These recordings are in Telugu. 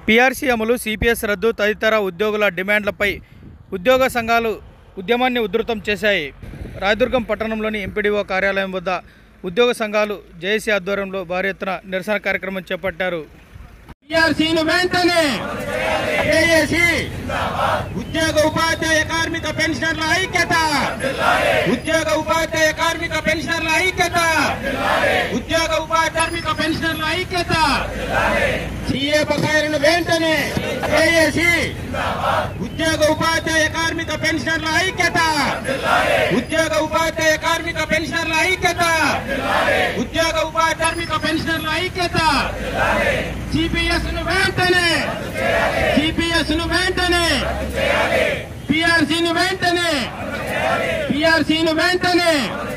పీఆర్సీ అమలు సిపిఎస్ రద్దు తదితర ఉద్యోగుల డిమాండ్లపై ఉద్యోగ సంఘాలు ఉద్యమాన్ని ఉధృతం చేశాయి రాయదుర్గం పట్టణంలోని ఎంపీడీఓ కార్యాలయం వద్ద ఉద్యోగ సంఘాలు జేఏసీ ఆధ్వర్యంలో భారీ ఎత్తున నిరసన కార్యక్రమం చేపట్టారు పిఆర్సీని వెంటనే చేసి ఉద్యోగ ఉపాధ్యాయ కార్మిక పెన్షనర్ల ఐక్యత ఉద్యోగ ఉపాధ్యాయ కార్మిక పెన్షనర్ల ఐక్యత ఉద్యోగ ఉపాధ్యాయ కార్మిక పెన్షనర్ల ఐక్యత సీఏ బకాయిలను వెంటనే చేసి ఉద్యోగ ఉపాధ్యాయ కార్మిక పెన్షనర్ల ఐక్యత ఉద్యోగ ఉపాధ్యాయ కార్మిక పెన్షనర్ల ఐక్యత ఉద్యోగ ఉపాధ్యాయ కార్మిక పెన్షనర్ల ఐక్యత సిపిఎస్ ను వెంటనే సిపిఎస్ ను వెంటనే పిఆర్సీ ను వెంటనే పిఆర్సీ ను వెంటనే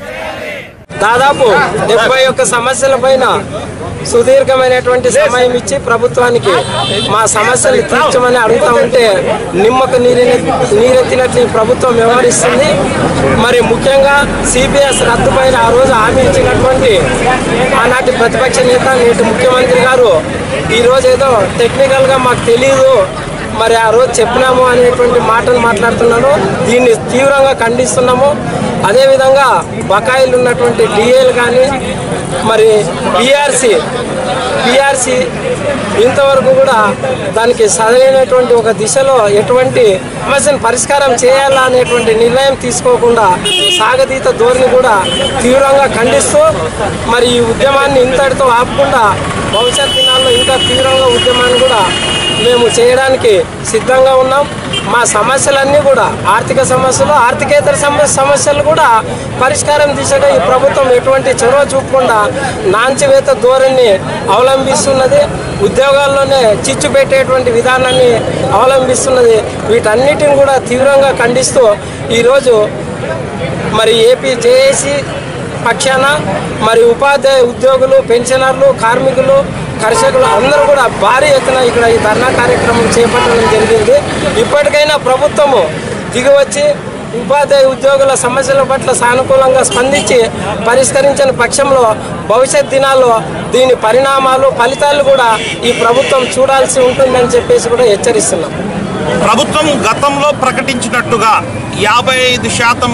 దాదాపు డెబ్బై ఒక్క సమస్యల పైన సుదీర్ఘమైనటువంటి సమయం ఇచ్చి ప్రభుత్వానికి మా సమస్యలు తీర్చమని అడుగుతా ఉంటే నిమ్మకు నీరె నీరెత్తినట్లు ఈ ప్రభుత్వం వ్యవహరిస్తుంది మరి ముఖ్యంగా సిపిఎస్ రద్దు పైన ఆ రోజు హామీ ఇచ్చినటువంటి ఆనాటి ప్రతిపక్ష నేత నేటి ముఖ్యమంత్రి గారు ఈ రోజు ఏదో టెక్నికల్గా మాకు తెలియదు మరి ఆ రోజు చెప్పినాము అనేటువంటి మాటలు మాట్లాడుతున్నాను దీన్ని తీవ్రంగా ఖండిస్తున్నాము అదేవిధంగా బకాయిలు ఉన్నటువంటి డిఏలు కానీ మరి పిఆర్సి పిఆర్సి ఇంతవరకు కూడా దానికి సరైనటువంటి ఒక దిశలో ఎటువంటి సమస్యను పరిష్కారం చేయాలా అనేటువంటి నిర్ణయం తీసుకోకుండా సాగతీత ధోరణి కూడా తీవ్రంగా ఖండిస్తూ మరి ఈ ఉద్యమాన్ని ఇంతటితో ఆపకుండా భవిష్యత్ దినాల్లో ఇంకా తీవ్రంగా ఉద్యమాన్ని కూడా మేము చేయడానికి సిద్ధంగా ఉన్నాం మా సమస్యలన్నీ కూడా ఆర్థిక సమస్యలు ఆర్థికేతర సమ సమస్యలు కూడా పరిష్కారం దిశగా ఈ ప్రభుత్వం ఎటువంటి చొరవ చూపకుండా నాంచివేత ధోరణి అవలంబిస్తున్నది ఉద్యోగాల్లోనే చిచ్చు పెట్టేటువంటి విధానాన్ని అవలంబిస్తున్నది వీటన్నిటిని కూడా తీవ్రంగా ఖండిస్తూ ఈరోజు మరి ఏపీ జేఏసీ పక్షాన మరి ఉపాధ్యాయ ఉద్యోగులు పెన్షనర్లు కార్మికులు కర్షకులు అందరూ కూడా భారీ ఎత్తున ఇక్కడ ఈ ధర్నా కార్యక్రమం చేపట్టడం జరిగింది ఇప్పటికైనా ప్రభుత్వము దిగివచ్చి ఉపాధ్యాయ ఉద్యోగుల సమస్యల పట్ల సానుకూలంగా స్పందించి పరిష్కరించిన పక్షంలో భవిష్యత్ దినాల్లో దీని పరిణామాలు ఫలితాలు కూడా ఈ ప్రభుత్వం చూడాల్సి ఉంటుందని చెప్పేసి కూడా హెచ్చరిస్తున్నాం ప్రభుత్వం గతంలో ప్రకటించినట్టుగా యాభై ఐదు శాతం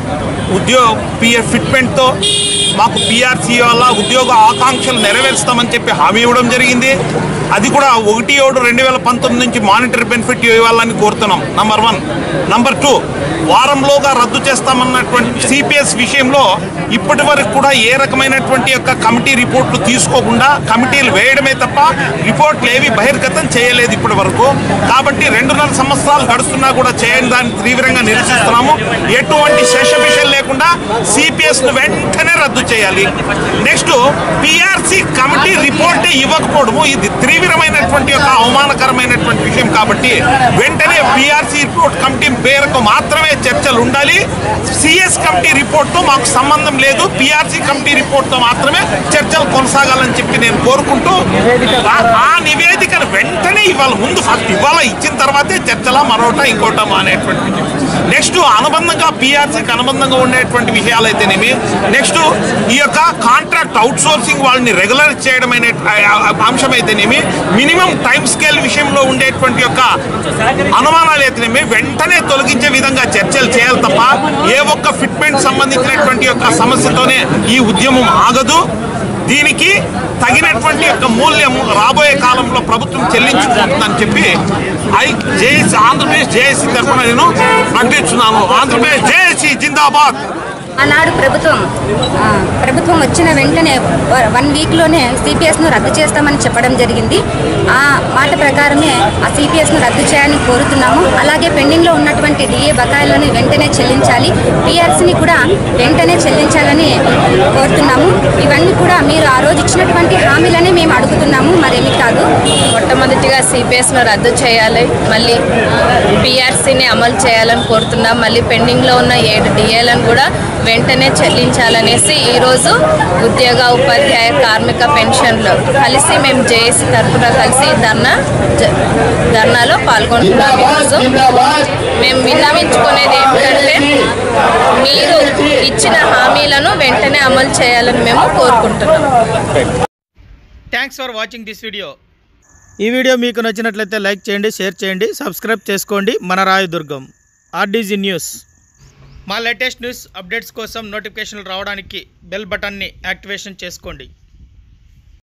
ఉద్యోగ పిఎఫ్ ఫిట్మెంట్తో మాకు పిఆర్సీ వల్ల ఉద్యోగ ఆకాంక్షలు నెరవేరుస్తామని చెప్పి హామీ ఇవ్వడం జరిగింది అది కూడా ఒకటి ఏడు రెండు వేల పంతొమ్మిది నుంచి మానిటరీ బెనిఫిట్ ఇవ్వాలని కోరుతున్నాం నంబర్ వన్ నంబర్ టూ వారంలోగా రద్దు చేస్తామన్నటువంటి సిపిఎస్ విషయంలో ఇప్పటి వరకు కూడా ఏ రకమైనటువంటి యొక్క కమిటీ రిపోర్ట్లు తీసుకోకుండా కమిటీలు వేయడమే తప్ప రిపోర్ట్లు ఏవి బహిర్గతం చేయలేదు ఇప్పటి వరకు కాబట్టి రెండున్నర సంవత్సరాలు గడుస్తున్నా కూడా చేయని దాన్ని తీవ్రంగా నిరసిస్తున్నాము ఎటువంటి శేషభిషం లేకుండా సిపిఎస్ ను వెంటనే రద్దు చేయాలి నెక్స్ట్ పిఆర్సి కమిటీ రిపోర్టే ఇవ్వకపోవడము ఇది తీవ్రమైనటువంటి యొక్క అవమానకరమైనటువంటి విషయం కాబట్టి వెంటనే పిఆర్సి రిపోర్ట్ కమిటీ పేరుకు మాత్రమే చర్చలు ఉండాలి సిఎస్ కమిటీ రిపోర్ట్తో మాకు సంబంధం లేదు పిఆర్సి కమిటీ రిపోర్ట్తో మాత్రమే చర్చలు కొనసాగాలని చెప్పి నేను కోరుకుంటూ ఆ- ఆ నివేదికను వెంటనే ఇవ్వాలి ముందు ఫస్ట్ ఇవాళ ఇచ్చిన తర్వాతే చర్చలా మరొకట ఇంకోట అనేటువంటి విషయం నెక్స్ట్ అనుబంధంగా పిఆర్సీకి అనుబంధంగా ఉండేటువంటి విషయాలు అయితేనేమి నెక్స్ట్ ఈ యొక్క కాంట్రాక్ట్ అవుట్ సోర్సింగ్ వాళ్ళని రెగ్యులర్ చేయడం అనే అంశం అయితేనేమి మినిమం టైం స్కేల్ విషయంలో ఉండేటువంటి యొక్క అనుమానాలు అయితేనేమి వెంటనే తొలగించే విధంగా చర్చలు చేయాలి తప్ప ఏ ఒక్క ఫిట్మెంట్ సంబంధించినటువంటి యొక్క సమస్యతోనే ఈ ఉద్యమం ఆగదు దీనికి తగినటువంటి యొక్క మూల్యం రాబోయే కాలంలో ప్రభుత్వం చెల్లించుకుంటుందని చెప్పి ఐ జేఏసీ ఆంధ్రప్రదేశ్ జేఏసీ తరఫున నేను ప్రకటిస్తున్నాను ఆంధ్రప్రదేశ్ జేఏసీ జిందాబాద్ ఆనాడు ప్రభుత్వం ఆ, ప్రభుత్వం వచ్చిన వెంటనే వ- వన్ వీక్లోనే సిపిఎస్ను రద్దు చేస్తామని చెప్పడం జరిగింది ఆ మాట ప్రకారమే ఆ సిపిఎస్ను రద్దు చేయాలని కోరుతున్నాము అలాగే పెండింగ్లో ఉన్నటువంటి డిఏ బకాయిలను వెంటనే చెల్లించాలి పిఆర్సీని కూడా వెంటనే చెల్లించాలని కోరుతున్నాము ఇవన్నీ కూడా మీరు ఆ రోజు ఇచ్చినటువంటి హామీలనే మేము అడుగుతున్నాము మరేమి కాదు మొట్టమొదటిగా సిపిఎస్ను రద్దు చేయాలి మళ్ళీ పిఆర్సీని అమలు చేయాలని కోరుతున్నాం మళ్ళీ పెండింగ్లో ఉన్న ఏడు డిఏలను కూడా వెంటనే చెల్లించాలనేసి ఈరోజు ఉద్యోగ ఉపాధ్యాయ కార్మిక పెన్షన్లు కలిసి మేము జేఏసీ తరఫున కలిసి ధర్నా జ- ధర్నాలో పాల్గొంటున్నాం ఈరోజు మేము విన్నవించుకునేది ఏమిటంటే మీరు ఇచ్చిన హామీలను వెంటనే అమలు చేయాలని మేము కోరుకుంటున్నాం thanks for watching this video ఈ వీడియో మీకు నచ్చినట్లయితే లైక్ చేయండి షేర్ చేయండి సబ్స్క్రైబ్ చేసుకోండి మన రాయదుర్గం ఆర్డీజీ న్యూస్ మా లేటెస్ట్ న్యూస్ అప్డేట్స్ కోసం నోటిఫికేషన్లు రావడానికి బెల్ బటన్ని యాక్టివేషన్ చేసుకోండి